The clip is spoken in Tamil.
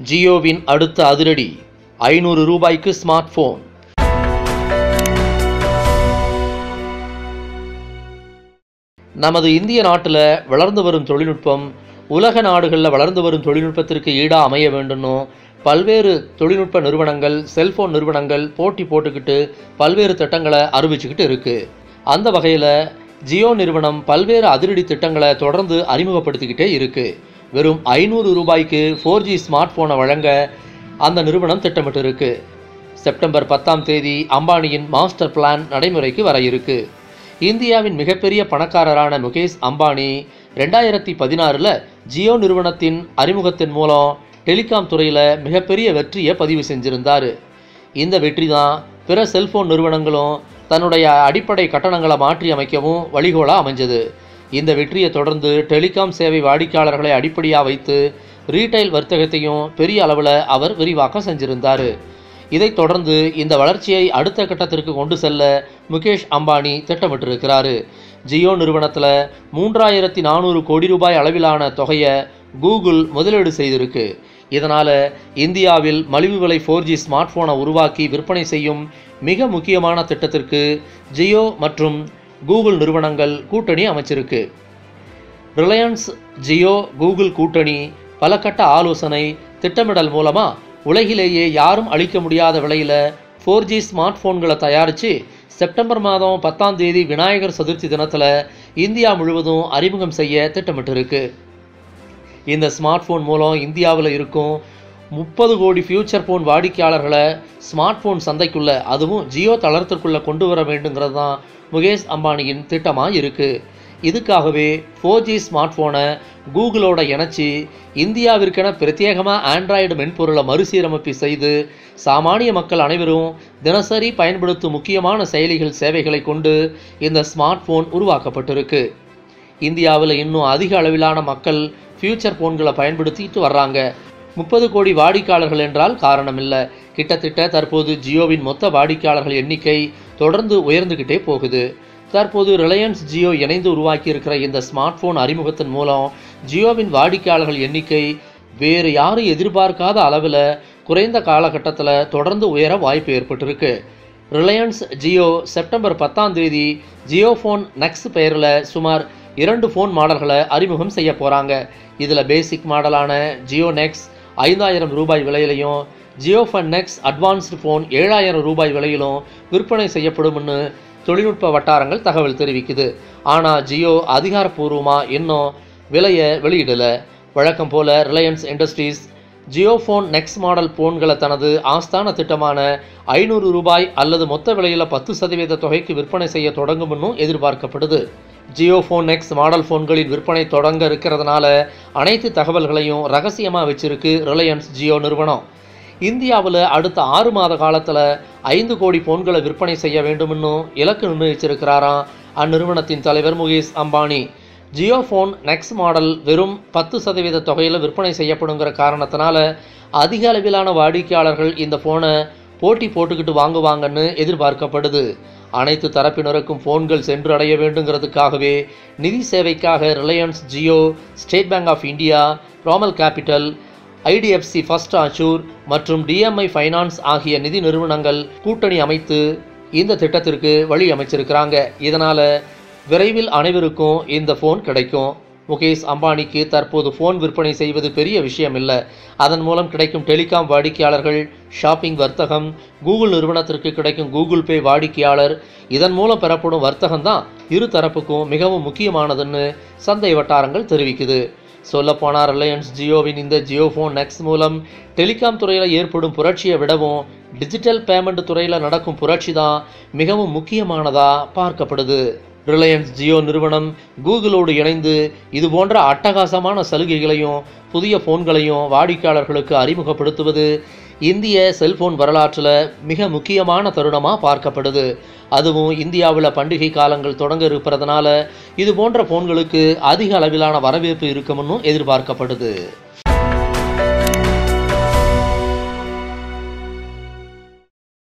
ஜியோவின் அடுத்த அதிரடி ஐநூறு ரூபாய்க்கு ஸ்மார்ட் போன் நமது இந்திய நாட்டில் வளர்ந்து வரும் தொழில்நுட்பம் உலக நாடுகளில் வளர்ந்து வரும் தொழில்நுட்பத்திற்கு ஈடாக அமைய வேண்டும்னும் பல்வேறு தொழில்நுட்ப நிறுவனங்கள் செல்போன் நிறுவனங்கள் போட்டி போட்டுக்கிட்டு பல்வேறு திட்டங்களை அறிவிச்சுக்கிட்டு இருக்கு அந்த வகையில் ஜியோ நிறுவனம் பல்வேறு அதிரடி திட்டங்களை தொடர்ந்து அறிமுகப்படுத்திக்கிட்டே இருக்கு வெறும் ஐநூறு ரூபாய்க்கு ஃபோர் ஜி ஸ்மார்ட் போனை வழங்க அந்த நிறுவனம் திட்டமிட்டு இருக்கு செப்டம்பர் பத்தாம் தேதி அம்பானியின் மாஸ்டர் பிளான் நடைமுறைக்கு வர இருக்கு இந்தியாவின் மிகப்பெரிய பணக்காரரான முகேஷ் அம்பானி ரெண்டாயிரத்தி பதினாறில் ஜியோ நிறுவனத்தின் அறிமுகத்தின் மூலம் டெலிகாம் துறையில் மிகப்பெரிய வெற்றியை பதிவு செஞ்சிருந்தார் இந்த வெற்றி தான் பிற செல்போன் நிறுவனங்களும் தன்னுடைய அடிப்படை கட்டணங்களை மாற்றி அமைக்கவும் வழிகோலாக அமைஞ்சது இந்த வெற்றியை தொடர்ந்து டெலிகாம் சேவை வாடிக்கையாளர்களை அடிப்படையாக வைத்து ரீட்டைல் வர்த்தகத்தையும் பெரிய அளவில் அவர் விரிவாக்கம் செஞ்சிருந்தார் இதைத் தொடர்ந்து இந்த வளர்ச்சியை அடுத்த கட்டத்திற்கு கொண்டு செல்ல முகேஷ் அம்பானி திட்டமிட்டிருக்கிறாரு ஜியோ நிறுவனத்தில் மூன்றாயிரத்தி நானூறு கோடி ரூபாய் அளவிலான தொகையை கூகுள் முதலீடு செய்திருக்கு இதனால் இந்தியாவில் மலிவு விலை ஃபோர் ஜி ஸ்மார்ட் போனை உருவாக்கி விற்பனை செய்யும் மிக முக்கியமான திட்டத்திற்கு ஜியோ மற்றும் கூகுள் நிறுவனங்கள் கூட்டணி அமைச்சிருக்கு ரிலையன்ஸ் ஜியோ கூகுள் கூட்டணி பல கட்ட ஆலோசனை திட்டமிடல் மூலமாக உலகிலேயே யாரும் அளிக்க முடியாத விலையில் ஃபோர் ஜி ஸ்மார்ட் ஃபோன்களை தயாரித்து செப்டம்பர் மாதம் பத்தாம் தேதி விநாயகர் சதுர்த்தி தினத்தில் இந்தியா முழுவதும் அறிமுகம் செய்ய திட்டமிட்டிருக்கு இந்த ஸ்மார்ட் ஃபோன் மூலம் இந்தியாவில் இருக்கும் முப்பது கோடி ஃபியூச்சர் ஃபோன் வாடிக்கையாளர்களை ஸ்மார்ட் ஃபோன் சந்தைக்குள்ள அதுவும் ஜியோ தளத்திற்குள்ளே கொண்டு வர வேண்டுங்கிறது தான் முகேஷ் அம்பானியின் திட்டமாக இருக்குது இதுக்காகவே ஃபோர் ஜி ஸ்மார்ட் ஃபோனை கூகுளோட இணைச்சி இந்தியாவிற்கென பிரத்யேகமாக ஆண்ட்ராய்டு மென்பொருளை மறுசீரமைப்பு செய்து சாமானிய மக்கள் அனைவரும் தினசரி பயன்படுத்தும் முக்கியமான செயலிகள் சேவைகளை கொண்டு இந்த ஸ்மார்ட் ஃபோன் உருவாக்கப்பட்டிருக்கு இந்தியாவில் இன்னும் அதிக அளவிலான மக்கள் ஃபியூச்சர் ஃபோன்களை பயன்படுத்திட்டு வர்றாங்க முப்பது கோடி வாடிக்கையாளர்கள் என்றால் காரணமில்லை கிட்டத்தட்ட தற்போது ஜியோவின் மொத்த வாடிக்கையாளர்கள் எண்ணிக்கை தொடர்ந்து உயர்ந்துக்கிட்டே போகுது தற்போது ரிலையன்ஸ் ஜியோ இணைந்து உருவாக்கி இருக்கிற இந்த ஸ்மார்ட் ஃபோன் அறிமுகத்தின் மூலம் ஜியோவின் வாடிக்கையாளர்கள் எண்ணிக்கை வேறு யாரும் எதிர்பார்க்காத அளவில் குறைந்த காலகட்டத்தில் தொடர்ந்து உயர வாய்ப்பு ஏற்பட்டிருக்கு ரிலையன்ஸ் ஜியோ செப்டம்பர் பத்தாம் தேதி ஜியோ ஃபோன் நெக்ஸ்ட் பெயரில் சுமார் இரண்டு ஃபோன் மாடல்களை அறிமுகம் செய்ய போகிறாங்க இதில் பேசிக் மாடலான ஜியோ நெக்ஸ் ஐந்தாயிரம் ரூபாய் விலையிலையும் ஜியோ ஃபன் நெக்ஸ் அட்வான்ஸ்டு ஃபோன் ஏழாயிரம் ரூபாய் விலையிலும் விற்பனை செய்யப்படும்னு தொழில்நுட்ப வட்டாரங்கள் தகவல் தெரிவிக்குது ஆனால் ஜியோ அதிகாரப்பூர்வமாக இன்னும் விலையை வெளியிடலை வழக்கம் போல Reliance Industries Jio phone next model ஃபோன்களை தனது ஆஸ்தான திட்டமான ஐநூறு ரூபாய் அல்லது மொத்த விலையில் பத்து சதவீத தொகைக்கு விற்பனை செய்ய தொடங்கும்னு எதிர்பார்க்கப்படுது ஜியோ ஃபோன் நெக்ஸ்ட் மாடல் ஃபோன்களின் விற்பனை தொடங்க இருக்கிறதுனால அனைத்து தகவல்களையும் ரகசியமாக வச்சிருக்கு ரிலையன்ஸ் ஜியோ நிறுவனம் இந்தியாவில் அடுத்த ஆறு மாத காலத்தில் ஐந்து கோடி ஃபோன்களை விற்பனை செய்ய வேண்டும்னு இலக்கு நிர்ணயிச்சிருக்கிறாராம் அந்நிறுவனத்தின் தலைவர் Mukesh Ambani Jio phone next model வெறும் பத்து சதவீத தொகையில் விற்பனை செய்யப்படுங்கிற காரணத்தினால அதிக அளவிலான வாடிக்கையாளர்கள் இந்த ஃபோனை போட்டி போட்டுக்கிட்டு வாங்குவாங்கன்னு எதிர்பார்க்கப்படுது அனைத்து தரப்பினருக்கும் ஃபோன்கள் சென்று அடைய வேண்டுங்கிறதுக்காகவே நிதி சேவைக்காக Reliance Jio State Bank of India Piramal Capital IDFC First அஷூர் மற்றும் டிஎம்ஐ ஃபைனான்ஸ் ஆகிய நிதி நிறுவனங்கள் கூட்டணி அமைத்து இந்த திட்டத்திற்கு வழி அமைச்சிருக்கிறாங்க இதனால் விரைவில் அனைவருக்கும் இந்த ஃபோன் கிடைக்கும் முகேஷ் அம்பானிக்கு தற்போது ஃபோன் விற்பனை செய்வது பெரிய விஷயம் இல்லை அதன் மூலம் கிடைக்கும் டெலிகாம் வாடிக்கையாளர்கள் ஷாப்பிங் வர்த்தகம் கூகுள் நிறுவனத்திற்கு கிடைக்கும் கூகுள் பே வாடிக்கையாளர் இதன் மூலம் பெறப்படும் வர்த்தகம் தான் இரு தரப்புக்கும் மிகவும் முக்கியமானதுன்னு சந்தை வட்டாரங்கள் தெரிவிக்குது சொல்லப்போனால் ரிலையன்ஸ் ஜியோவின் இந்த ஜியோ ஃபோன் நெக்ஸ்ட் மூலம் டெலிகாம் துறையில் ஏற்படும் புரட்சியை விடவும் டிஜிட்டல் பேமெண்ட் துறையில் நடக்கும் புரட்சி தான் மிகவும் முக்கியமானதாக பார்க்கப்படுது ரிலையன்ஸ் ஜியோ நிறுவனம் கூகுளோடு இணைந்து இது போன்ற அட்டகாசமான சலுகைகளையும் புதிய ஃபோன்களையும் வாடிக்கையாளர்களுக்கு அறிமுகப்படுத்துவது இந்திய செல்போன் வரலாற்றில் மிக முக்கியமான தருணமாக பார்க்கப்படுது அதுவும் இந்தியாவில் பண்டிகை காலங்கள் தொடங்க இருப்பதனால இது போன்ற ஃபோன்களுக்கு அதிக அளவிலான வரவேற்பு இருக்கும்னு எதிர்பார்க்கப்படுது